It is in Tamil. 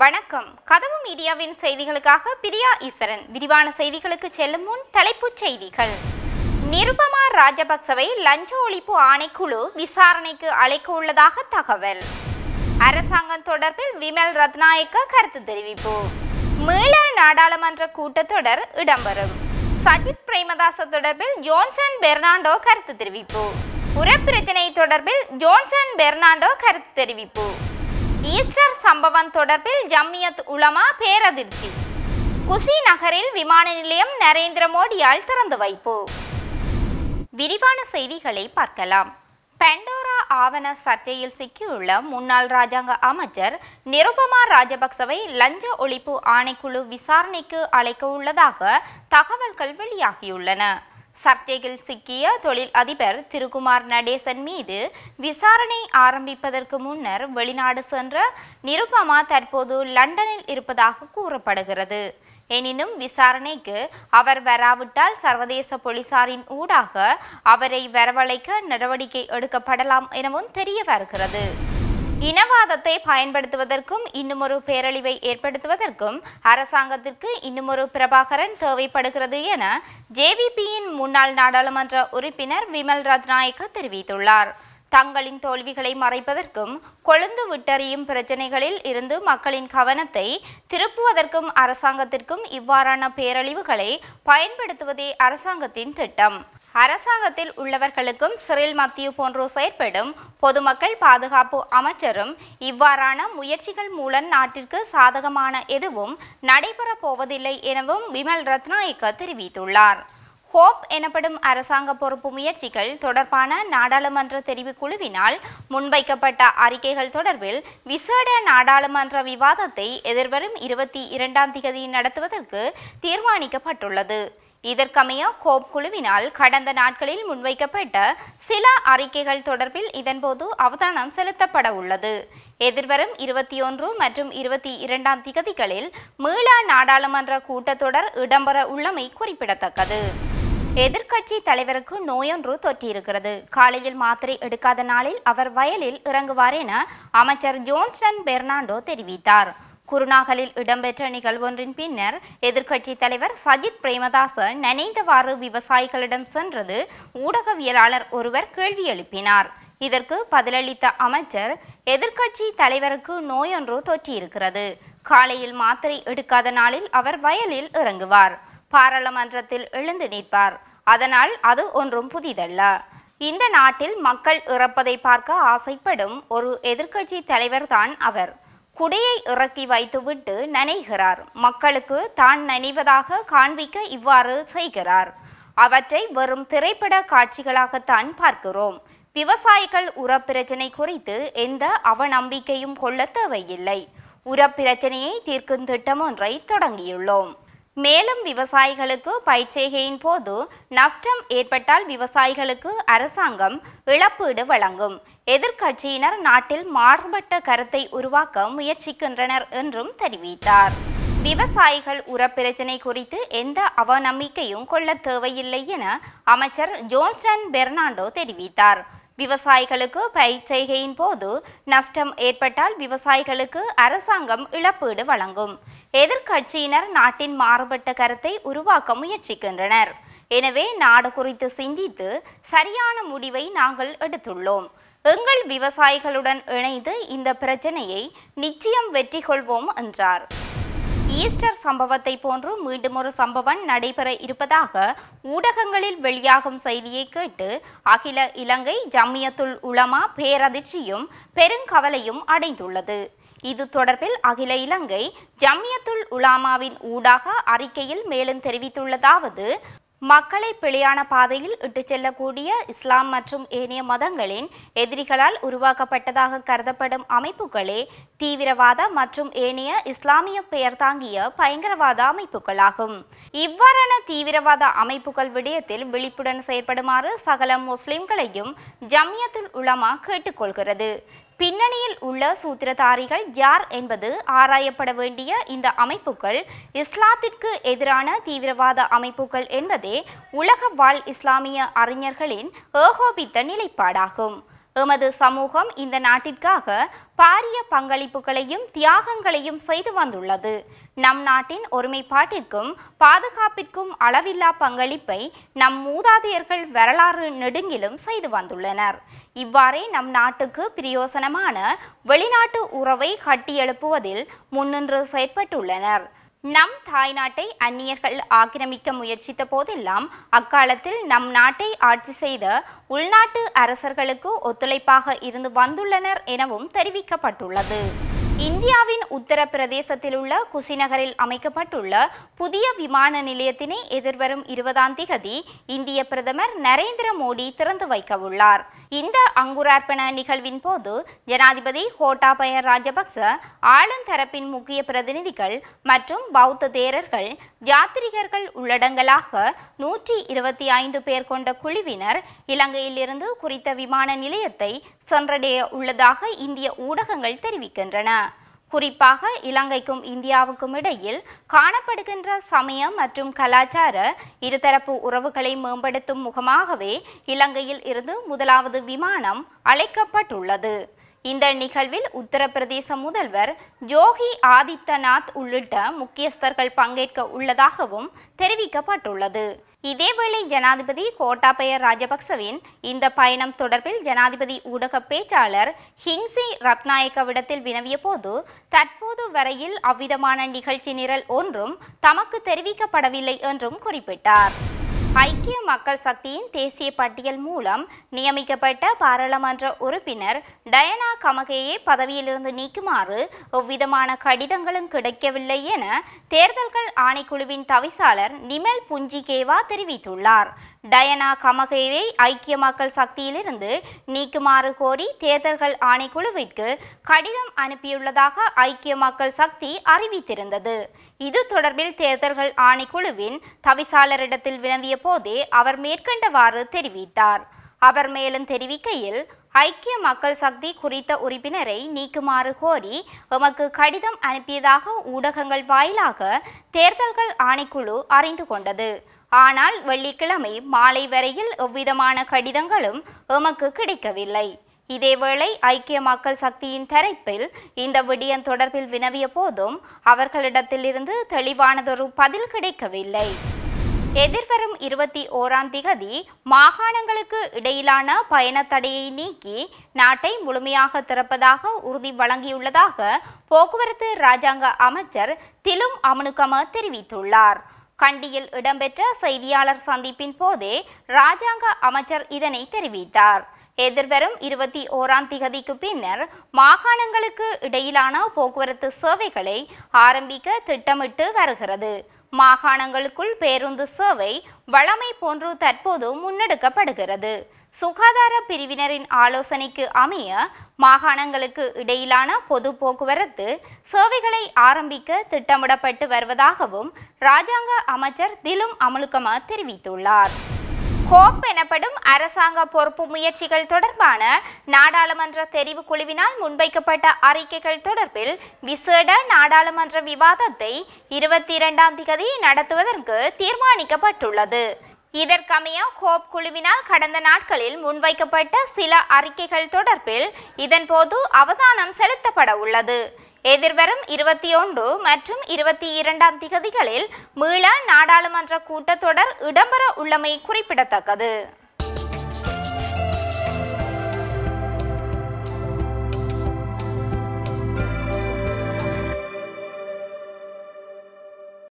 வணக்கம் கதவு மீடியாவின் செய்திகளுக்காக பிரியா ஈஸ்வரன் விரிவான செய்திகளுக்கு செல்லும் முன் தலைப்புச் செய்திகள் நிருபமா ராஜபக்சவை லஞ்ச ஒழிப்பு ஆணைக்குழு விசாரணைக்கு அழைக்க உள்ளதாக தகவல் அரசாங்கம் தொடர்பில் விமல் ரத்நாயக்க கருத்து தெரிவிப்பு மீள நாடாளுமன்ற கூட்டத்தொடர் இடம்பெறும் சஜித் பிரேமதாச தொடர்பில் ஜோன்சன் பெர்னாண்டோ கருத்து தெரிவிப்பு உரப்பிரச்சனை தொடர்பில் ஜோன்சன் பெர்னாண்டோ கருத்து தெரிவிப்பு ஈஸ்டர் சம்பவம் தொடர்பில் ஜம்மியத் உலமா பேரதிர்ச்சி குஷி நகரில் விமான நிலையம் நரேந்திர மோடியால் திறந்து வைப்பு விரிவான செய்திகளை பார்க்கலாம் பெண்டோரா ஆவண சர்ச்சையில் சிக்கியுள்ள முன்னாள் ராஜாங்க அமைச்சர் நிருபமா ராஜபக்சவை லஞ்ச ஒழிப்பு ஆணைக்குழு விசாரணைக்கு அழைக்க உள்ளதாக தகவல்கள் வெளியாகியுள்ளன சர்ச்சையில் சிக்கிய தொழில் அதிபர் திருகுமார் நடேசன் மீது விசாரணை ஆரம்பிப்பதற்கு முன்னர் வெளிநாடு சென்ற நிருபமா தற்போது லண்டனில் இருப்பதாக கூறப்படுகிறது எனினும் விசாரணைக்கு அவர் வராவிட்டால் சர்வதேச போலீசாரின் ஊடாக அவரை வரவழைக்க நடவடிக்கை எடுக்கப்படலாம் எனவும் தெரிய வருகிறது இனவாதத்தை பயன்படுத்துவதற்கும் இன்னுமொரு பேரழிவை ஏற்படுத்துவதற்கும் அரசாங்கத்திற்கு இன்னுமொரு பிரபாகரன் தேவைப்படுகிறது என ஜேவிபியின் முன்னாள் நாடாளுமன்ற உறுப்பினர் விமல் ரத்நாயக்க தெரிவித்துள்ளார் தங்களின் தோல்விகளை மறைப்பதற்கும் கொழுந்து விட்டறியும் பிரச்சனைகளில் இருந்து மக்களின் கவனத்தை திருப்புவதற்கும் அரசாங்கத்திற்கும் இவ்வாறான பேரழிவுகளை பயன்படுத்துவதே அரசாங்கத்தின் திட்டம் அரசாங்கத்தில் உள்ளவர்களுக்கும் சிறில் மத்திய போன்றோர் செயற்படும் பொதுமக்கள் பாதுகாப்பு அமைச்சரும் இவ்வாறான முயற்சிகள் மூலம் நாட்டிற்கு சாதகமான எதுவும் நடைபெறப் போவதில்லை எனவும் விமல் ரத்நாயக்க தெரிவித்துள்ளார் ஹோப் எனப்படும் அரசாங்க பொறுப்பு முயற்சிகள் தொடர்பான நாடாளுமன்ற தெரிவு குழுவினால் முன்வைக்கப்பட்ட அறிக்கைகள் தொடர்பில் விசேட நாடாளுமன்ற விவாதத்தை எதிர்வரும் இருபத்தி இரண்டாம் தேதி நடத்துவதற்கு தீர்மானிக்கப்பட்டுள்ளது இதற்கமைய கோப் குழுவினால் கடந்த நாட்களில் முன்வைக்கப்பட்ட சில அறிக்கைகள் தொடர்பில் இதன்போது அவதானம் செலுத்தப்பட உள்ளது எதிர்வரும் இருபத்தி ஒன்று மற்றும் இருபத்தி இரண்டாம் திகதிகளில் மீளா நாடாளுமன்ற கூட்டத்தொடர் இடம்பெற உள்ளமை குறிப்பிடத்தக்கது எதிர்க்கட்சி தலைவருக்கு நோயொன்று தொற்றியிருக்கிறது காலையில் மாத்திரை எடுக்காத நாளில் அவர் வயலில் இறங்குவார் என அமைச்சர் ஜோன்ஸ்டன் பெர்னாண்டோ தெரிவித்தார் குருநாகலில் இடம்பெற்ற நிகழ்வொன்றின் பின்னர் எதிர்க்கட்சி தலைவர் சஜித் பிரேமதாச நனைந்தவாறு விவசாயிகளிடம் சென்றது ஊடகவியலாளர் ஒருவர் கேள்வி எழுப்பினார் இதற்கு பதிலளித்த அமைச்சர் எதிர்க்கட்சி தலைவருக்கு நோயொன்று தொற்றியிருக்கிறது காலையில் மாத்திரை எடுக்காத நாளில் அவர் வயலில் இறங்குவார் பாராளுமன்றத்தில் எழுந்து நிற்பார் அதனால் அது ஒன்றும் புதிதல்ல இந்த நாட்டில் மக்கள் இறப்பதை பார்க்க ஆசைப்படும் ஒரு எதிர்க்கட்சி தலைவர்தான் அவர் குடையை இறக்கி வைத்துவிட்டு நனைகிறார் மக்களுக்கு தான் நனைவதாக காண்பிக்க இவ்வாறு செய்கிறார் அவற்றை வெறும் திரைப்பட காட்சிகளாகத்தான் பார்க்கிறோம் விவசாயிகள் உரப்பிரச்சனை குறித்து எந்த அவநம்பிக்கையும் கொள்ள தேவையில்லை உரப்பிரச்சனையை தீர்க்கும் திட்டம் ஒன்றை தொடங்கியுள்ளோம் மேலும் விவசாயிகளுக்கு பயிர்ச்செய்கையின் போது நஷ்டம் ஏற்பட்டால் விவசாயிகளுக்கு அரசாங்கம் இழப்பீடு வழங்கும் எதிர்க்கட்சியினர் நாட்டில் மாறுபட்ட கருத்தை உருவாக்க முயற்சிக்கின்றனர் என்றும் தெரிவித்தார் விவசாயிகள் உரப்பிரச்சனை குறித்து எந்த அவநம்பிக்கையும் கொள்ள தேவையில்லை என அமைச்சர் ஜோன்ஸ்டன் பெர்னாண்டோ தெரிவித்தார் விவசாயிகளுக்கு பயிர் செய்கையின் போது நஷ்டம் ஏற்பட்டால் விவசாயிகளுக்கு அரசாங்கம் இழப்பீடு வழங்கும் எதிர்க்கட்சியினர் நாட்டின் மாறுபட்ட கருத்தை உருவாக்க முயற்சிக்கின்றனர் எனவே நாடு குறித்து சிந்தித்து சரியான முடிவை நாங்கள் எடுத்துள்ளோம் எங்கள் விவசாயிகளுடன் இணைந்து இந்த பிரச்சனையை நிச்சயம் வெற்றி கொள்வோம் என்றார் ஈஸ்டர் சம்பவத்தை போன்று மீண்டும் ஒரு சம்பவம் நடைபெற இருப்பதாக ஊடகங்களில் வெளியாகும் செய்தியை கேட்டு அகில இலங்கை ஜம்மியத்துல் உலமா பேரதிர்ச்சியும் பெருங்கவலையும் அடைந்துள்ளது இது தொடர்பில் அகில இலங்கை ஜம்மியத்துல் உலாமாவின் ஊடாக அறிக்கையில் மேலும் தெரிவித்துள்ளதாவது மக்களை பிழையான பாதையில் இட்டுச் செல்லக்கூடிய இஸ்லாம் மற்றும் ஏனைய மதங்களின் எதிரிகளால் உருவாக்கப்பட்டதாக கருதப்படும் அமைப்புகளே தீவிரவாத மற்றும் ஏனைய இஸ்லாமிய பெயர் தாங்கிய பயங்கரவாத அமைப்புகளாகும் இவ்வாறான தீவிரவாத அமைப்புகள் விடயத்தில் விழிப்புடன் செயற்படுமாறு சகல முஸ்லிம்களையும் ஜம்மியத்துல் உலமா கேட்டுக்கொள்கிறது பின்னணியில் உள்ள சூத்திரதாரிகள் யார் என்பது ஆராயப்பட வேண்டிய இந்த அமைப்புகள் இஸ்லாத்திற்கு எதிரான தீவிரவாத அமைப்புகள் என்பதே உலக வாழ் இஸ்லாமிய அறிஞர்களின் ஏகோபித்த நிலைப்பாடாகும் எமது சமூகம் இந்த நாட்டிற்காக பாரிய பங்களிப்புகளையும் தியாகங்களையும் செய்து வந்துள்ளது நம் நாட்டின் ஒருமைப்பாட்டிற்கும் பாதுகாப்பிற்கும் அளவில்லா பங்களிப்பை நம் மூதாதையர்கள் வரலாறு நெடுங்கிலும் செய்து வந்துள்ளனர் இவ்வாறே நம் நாட்டுக்கு பிரயோசனமான வெளிநாட்டு உறவை கட்டியெழுப்புவதில் முன்னின்று செயற்பட்டுள்ளனர் நம் தாய்நாட்டை அந்நியர்கள் ஆக்கிரமிக்க முயற்சித்த போதெல்லாம் அக்காலத்தில் நம் நாட்டை ஆட்சி செய்த உள்நாட்டு அரசர்களுக்கு ஒத்துழைப்பாக இருந்து வந்துள்ளனர் எனவும் தெரிவிக்கப்பட்டுள்ளது இந்தியாவின் உத்தரப்பிரதேசத்தில் உள்ள குசிநகரில் அமைக்கப்பட்டுள்ள புதிய விமான நிலையத்தினை எதிர்வரும் இருபதாம் திகதி இந்திய பிரதமர் நரேந்திர மோடி திறந்து வைக்க உள்ளார் இந்த அங்குரார்ப்பண நிகழ்வின் போது ஜனாதிபதி கோட்டாபய ராஜபக்ச ஆளுந்தரப்பின் முக்கிய பிரதிநிதிகள் மற்றும் பௌத்த தேரர்கள் யாத்திரிகர்கள் உள்ளடங்கலாக நூற்றி இருபத்தி ஐந்து பேர் கொண்ட குழுவினர் இலங்கையிலிருந்து குறித்த விமான நிலையத்தை சென்றடைய உள்ளதாக இந்திய ஊடகங்கள் தெரிவிக்கின்றன குறிப்பாக இலங்கைக்கும் இந்தியாவுக்கும் இடையில் காணப்படுகின்ற சமய மற்றும் கலாச்சார இருதரப்பு உறவுகளை மேம்படுத்தும் முகமாகவே இலங்கையில் இருந்து முதலாவது விமானம் அழைக்கப்பட்டுள்ளது இந்த நிகழ்வில் உத்தரப்பிரதேச முதல்வர் ஜோகி ஆதித்யநாத் உள்ளிட்ட முக்கியஸ்தர்கள் பங்கேற்க உள்ளதாகவும் தெரிவிக்கப்பட்டுள்ளது இதேவேளை ஜனாதிபதி கோட்டாபய ராஜபக்சவின் இந்த பயணம் தொடர்பில் ஜனாதிபதி ஊடக பேச்சாளர் ஹிங்சி ரத்நாயக்கவிடத்தில் வினவிய போது தற்போது வரையில் அவ்விதமான நிகழ்ச்சி நிரல் ஒன்றும் தமக்கு தெரிவிக்கப்படவில்லை என்றும் குறிப்பிட்டார் ஐக்கிய மக்கள் சக்தியின் தேசிய பட்டியல் மூலம் நியமிக்கப்பட்ட பாராளுமன்ற உறுப்பினர் டயனா கமகேயை பதவியிலிருந்து நீக்குமாறு எவ்விதமான கடிதங்களும் கிடைக்கவில்லை என தேர்தல்கள் ஆணைக்குழுவின் தவிசாளர் நிமல் புஞ்சிகேவா தெரிவித்துள்ளார் டயனா கமகேவை ஐக்கிய மக்கள் சக்தியிலிருந்து நீக்குமாறு கோரி தேர்தல்கள் ஆணைக்குழுவிற்கு கடிதம் அனுப்பியுள்ளதாக ஐக்கிய மக்கள் சக்தி அறிவித்திருந்தது இது தொடர்பில் தேர்தல்கள் ஆணைக்குழுவின் தவிசாளரிடத்தில் வினவிய போதே அவர் மேற்கண்டவாறு தெரிவித்தார் அவர் மேலும் தெரிவிக்கையில் ஐக்கிய மக்கள் சக்தி குறித்த உறுப்பினரை நீக்குமாறு கோரி எமக்கு கடிதம் அனுப்பியதாக ஊடகங்கள் வாயிலாக தேர்தல்கள் ஆணைக்குழு அறிந்து கொண்டது ஆனால் வெள்ளிக்கிழமை மாலை வரையில் எவ்விதமான கடிதங்களும் எமக்கு கிடைக்கவில்லை இதேவேளை ஐக்கிய மக்கள் சக்தியின் தரப்பில் இந்த விடயம் தொடர்பில் வினவிய போதும் அவர்களிடத்திலிருந்து தெளிவானதொரு பதில் கிடைக்கவில்லை எதிர்வரும் இருபத்தி ஓராம் திகதி மாகாணங்களுக்கு இடையிலான பயணத் தடையை நீக்கி நாட்டை முழுமையாக திறப்பதாக உறுதி வழங்கியுள்ளதாக போக்குவரத்து ராஜாங்க அமைச்சர் திலும் அமனுகம தெரிவித்துள்ளார் கண்டியில் இடம்பெற்ற செய்தியாளர் சந்திப்பின் போதே ராஜாங்க அமைச்சர் இதனை தெரிவித்தார் எதிர்வரும் இருபத்தி ஓராம் திகதிக்கு பின்னர் மாகாணங்களுக்கு இடையிலான போக்குவரத்து சேவைகளை ஆரம்பிக்க திட்டமிட்டு வருகிறது மாகாணங்களுக்குள் பேருந்து சேவை வழமை போன்று தற்போது முன்னெடுக்கப்படுகிறது சுகாதார பிரிவினரின் ஆலோசனைக்கு அமைய மாகாணங்களுக்கு இடையிலான பொது போக்குவரத்து சேவைகளை ஆரம்பிக்க திட்டமிடப்பட்டு வருவதாகவும் ராஜாங்க அமைச்சர் திலும் அமுலுக்கம தெரிவித்துள்ளார் கோப் எனப்படும் அரசாங்க பொறுப்பு முயற்சிகள் தொடர்பான நாடாளுமன்ற தெரிவு குழுவினால் முன்வைக்கப்பட்ட அறிக்கைகள் தொடர்பில் விசேட நாடாளுமன்ற விவாதத்தை இருபத்தி இரண்டாம் திகதி நடத்துவதற்கு தீர்மானிக்கப்பட்டுள்ளது இதற்கமைய கோப் குழுவினால் கடந்த நாட்களில் முன்வைக்கப்பட்ட சில அறிக்கைகள் தொடர்பில் இதன்போது அவதானம் செலுத்தப்பட உள்ளது எதிர்வரும் இருபத்தி ஒன்று மற்றும் இருபத்தி இரண்டாம் திகதிகளில் மீள நாடாளுமன்ற கூட்டத்தொடர் இடம்பெற உள்ளமை குறிப்பிடத்தக்கது